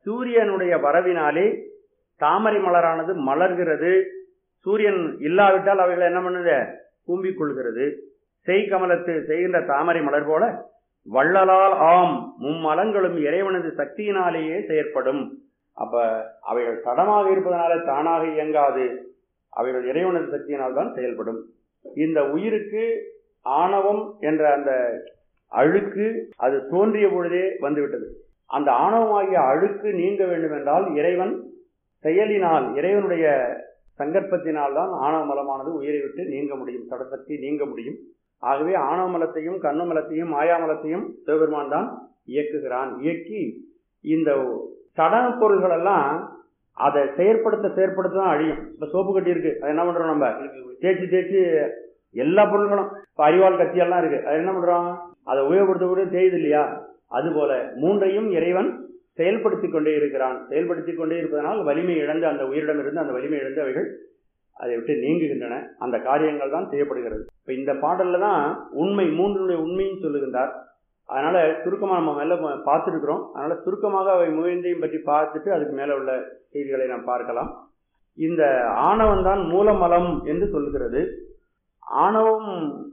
சூரியனுடைய வரவினாலே தாமரை மலரானது மலர்கிறது சூரியன் இல்லாவிட்டால் அவைகள் என்ன பண்ணுது கூம்பிக் கொள்கிறது செய் கமலத்து செய்கின்ற தாமரை மலர் போல வள்ளலால் ஆம் மும்மலங்களும் இறைவனது சக்தியினாலேயே செயற்படும் அப்ப அவைகள் தடமாக இருப்பதனால தானாக இயங்காது அவைகள் இறைவனது சக்தியினால் தான் செயல்படும் இந்த உயிருக்கு ஆணவம் என்ற அந்த அழுக்கு அது தோன்றிய பொழுதே வந்துவிட்டது அந்த ஆணவமாகிய அழுக்கு நீங்க வேண்டும் என்றால் இறைவன் செயலினால் இறைவனுடைய சங்கற்பத்தினால் தான் ஆணவ மலமானது உயிரை விட்டு நீங்க முடியும் சடசக்தி நீங்க முடியும் ஆகவே ஆணவ மலத்தையும் கண்ணு மலத்தையும் மாயாமலத்தையும் சிவபெருமான் தான் இயக்குகிறான் இயக்கி இந்த சடன பொருள்கள் எல்லாம் அதை செயற்படுத்த செயற்படுத்த தான் அழியும் இப்ப சோப்பு கட்டி இருக்கு அது என்ன பண்றோம் நம்ம தேய்ச்சி தேய்ச்சி எல்லா பொருள்களும் இப்ப அறிவாள் கத்தியெல்லாம் இருக்கு அது என்ன பண்றோம் அதை உபயோகப்படுத்த கூட தேயுது இல்லையா அதுபோல மூன்றையும் இறைவன் செயல்படுத்தி கொண்டே இருக்கிறான் செயல்படுத்தி கொண்டே இருப்பதனால் வலிமை இழந்து அந்த உயிரிடமிருந்து அந்த வலிமை இழந்து அவைகள் அதை விட்டு நீங்குகின்றன அந்த காரியங்கள் தான் செய்யப்படுகிறது இப்ப இந்த பாடல்ல தான் உண்மை மூன்றுடைய உண்மையும் சொல்லுகின்றார் அதனால சுருக்கமா நம்ம மேல பார்த்துருக்கிறோம் அதனால சுருக்கமாக அவை முயந்தையும் பற்றி பார்த்துட்டு அதுக்கு மேல உள்ள செய்திகளை நாம் பார்க்கலாம் இந்த ஆணவம் தான் மூலமலம் என்று சொல்லுகிறது ஆணவம்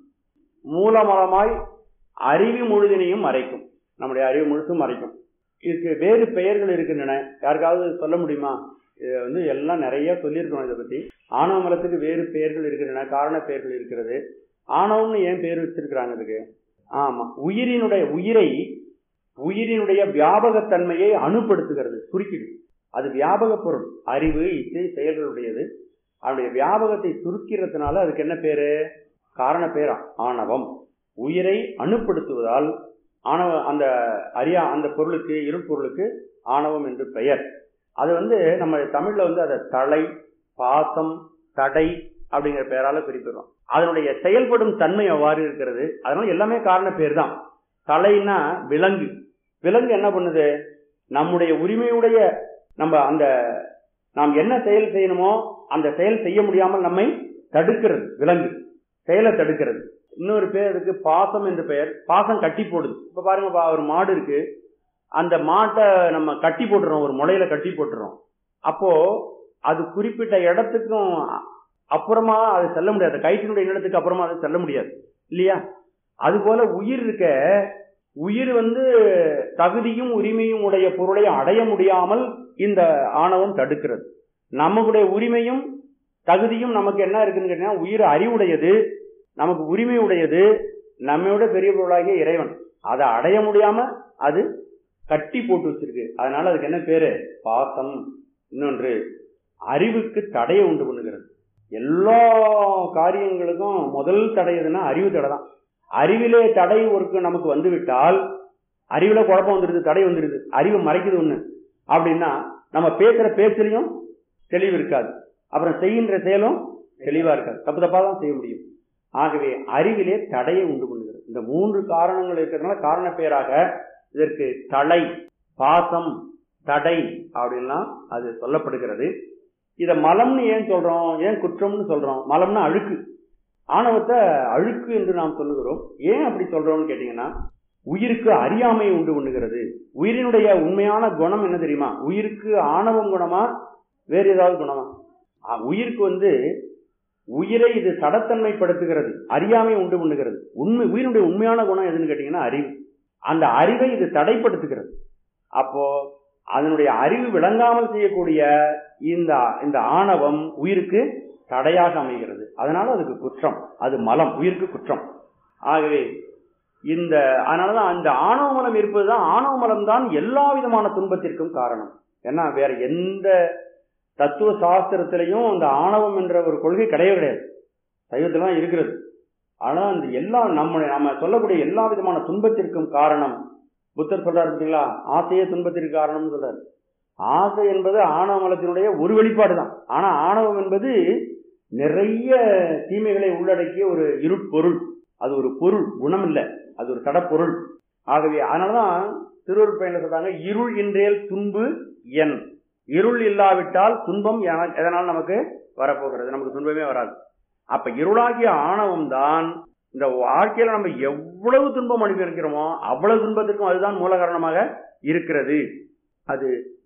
மூலமலமாய் அறிவு முழுதினையும் மறைக்கும் நம்முடைய அறிவு முழுசும் மறைக்கும் இதுக்கு வேறு பெயர்கள் இருக்கின்றன யாருக்காவது சொல்ல முடியுமா இது வந்து எல்லாம் நிறைய சொல்லியிருக்கணும் இதை பத்தி ஆணவ மலத்துக்கு வேறு பெயர்கள் இருக்கின்றன காரண பெயர்கள் இருக்கிறது ஆணவம்னு ஏன் பேர் வச்சிருக்கிறாங்க இதுக்கு ஆமா உயிரினுடைய உயிரை உயிரினுடைய வியாபகத்தன்மையை அணுப்படுத்துகிறது சுருக்கிடு அது வியாபக பொருள் அறிவு இசை செயல்களுடையது அதனுடைய வியாபகத்தை சுருக்கிறதுனால அதுக்கு என்ன பேரு காரண பேர் ஆணவம் உயிரை அணுப்படுத்துவதால் ஆணவ அந்த அரியா அந்த பொருளுக்கு இருள் பொருளுக்கு ஆணவம் என்று பெயர் அது வந்து நம்ம தமிழ்ல வந்து அதை தலை பாசம் தடை அப்படிங்கிற பெயரால குறிப்பிடுறோம் அதனுடைய செயல்படும் தன்மை அவ்வாறு இருக்கிறது அதனால எல்லாமே காரண பேர் தான் தலைன்னா விலங்கு விலங்கு என்ன பண்ணுது நம்முடைய உரிமையுடைய நம்ம அந்த நாம் என்ன செயல் செய்யணுமோ அந்த செயல் செய்ய முடியாமல் நம்மை தடுக்கிறது விலங்கு செயலை தடுக்கிறது இன்னொரு பேர் இருக்கு பாசம் என்று பெயர் பாசம் கட்டி போடுது இப்ப பாருங்க ஒரு மாடு இருக்கு அந்த மாட்டை நம்ம கட்டி போட்டுறோம் ஒரு முளையில கட்டி போட்டுறோம் அப்போ அது குறிப்பிட்ட இடத்துக்கும் அப்புறமா அது செல்ல முடியாது கயிற்றினுடைய இடத்துக்கு அப்புறமா அது செல்ல முடியாது இல்லையா அது போல உயிர் இருக்க உயிர் வந்து தகுதியும் உரிமையும் உடைய பொருளை அடைய முடியாமல் இந்த ஆணவம் தடுக்கிறது நம்மளுடைய உரிமையும் தகுதியும் நமக்கு என்ன இருக்குன்னு கேட்டீங்கன்னா உயிர் அறிவுடையது நமக்கு உரிமை உடையது நம்மையோட பெரிய பொருளாகிய இறைவன் அதை அடைய முடியாம அது கட்டி போட்டு வச்சிருக்கு அதனால அதுக்கு என்ன பேரு பாசம் இன்னொன்று அறிவுக்கு தடையை உண்டு பண்ணுகிறது எல்லா காரியங்களுக்கும் முதல் தடை எதுன்னா அறிவு தடை தான் அறிவிலே தடை ஒருக்கு நமக்கு வந்து விட்டால் அறிவுல குழப்பம் வந்துடுது தடை வந்துடுது அறிவு மறைக்குது ஒண்ணு அப்படின்னா நம்ம பேசுற பேச்சிலையும் தெளிவு இருக்காது அப்புறம் செய்கின்ற செயலும் தெளிவா இருக்காது தப்பு தப்பா தான் செய்ய முடியும் ஆகவே அறிவிலே தடையை உண்டு பண்ணுகிறது இந்த மூன்று காரணங்கள் இருக்கிறதுனால காரண பேராக இதற்கு தலை பாசம் தடை அப்படின்லாம் அது சொல்லப்படுகிறது இத மலம்னு ஏன் சொல்றோம் ஏன் குற்றம்னு சொல்றோம் மலம்னா அழுக்கு ஆணவத்தை அழுக்கு என்று நாம் சொல்லுகிறோம் ஏன் அப்படி சொல்றோம்னு கேட்டீங்கன்னா உயிருக்கு அறியாமை உண்டு பண்ணுகிறது உயிரினுடைய உண்மையான குணம் என்ன தெரியுமா உயிருக்கு ஆணவம் குணமா வேறு ஏதாவது குணமா உயிருக்கு வந்து உயிரை இது சடத்தன்மைப்படுத்துகிறது அறியாமை உண்டு பண்ணுகிறது உண்மை உயிரினுடைய உண்மையான குணம் எதுன்னு கேட்டீங்கன்னா அறிவு அந்த அறிவை இது தடைப்படுத்துகிறது அப்போ அதனுடைய அறிவு விளங்காமல் செய்யக்கூடிய இந்த இந்த ஆணவம் உயிருக்கு தடையாக அமைகிறது அதனால அதுக்கு குற்றம் அது மலம் உயிருக்கு குற்றம் ஆகவே இந்த அதனாலதான் அந்த ஆணவ மலம் இருப்பதுதான் ஆணவ மலம் தான் எல்லா விதமான துன்பத்திற்கும் காரணம் ஏன்னா வேற எந்த தத்துவ சாஸ்திரத்திலையும் அந்த ஆணவம் என்ற ஒரு கொள்கை கிடையவே கிடையாது சைவத்துல தான் இருக்கிறது ஆனா அந்த எல்லா நம்ம நம்ம சொல்லக்கூடிய எல்லா விதமான துன்பத்திற்கும் காரணம் புத்தர் சொல்றாரு பார்த்தீங்களா ஆசையே துன்பத்திற்கு காரணம்னு சொல்றாரு ஆசை என்பது ஆணவ மலத்தினுடைய ஒரு வெளிப்பாடு தான் ஆனா ஆணவம் என்பது நிறைய தீமைகளை உள்ளடக்கிய ஒரு இருட்பொருள் அது ஒரு பொருள் குணம் இல்லை அது ஒரு தடப்பொருள் ஆகவே அதனாலதான் திருவருட் பயணம் சொல்றாங்க இருள் இன்றேல் துன்பு என் இருள் இல்லாவிட்டால் துன்பம் எதனால் நமக்கு வரப்போகிறது நமக்கு துன்பமே வராது அப்ப இருளாகிய ஆணவம் தான் இந்த வாழ்க்கையில நம்ம எவ்வளவு துன்பம் அனுபவிக்கிறோமோ அவ்வளவு துன்பத்திற்கும் அதுதான் மூல காரணமாக இருக்கிறது அது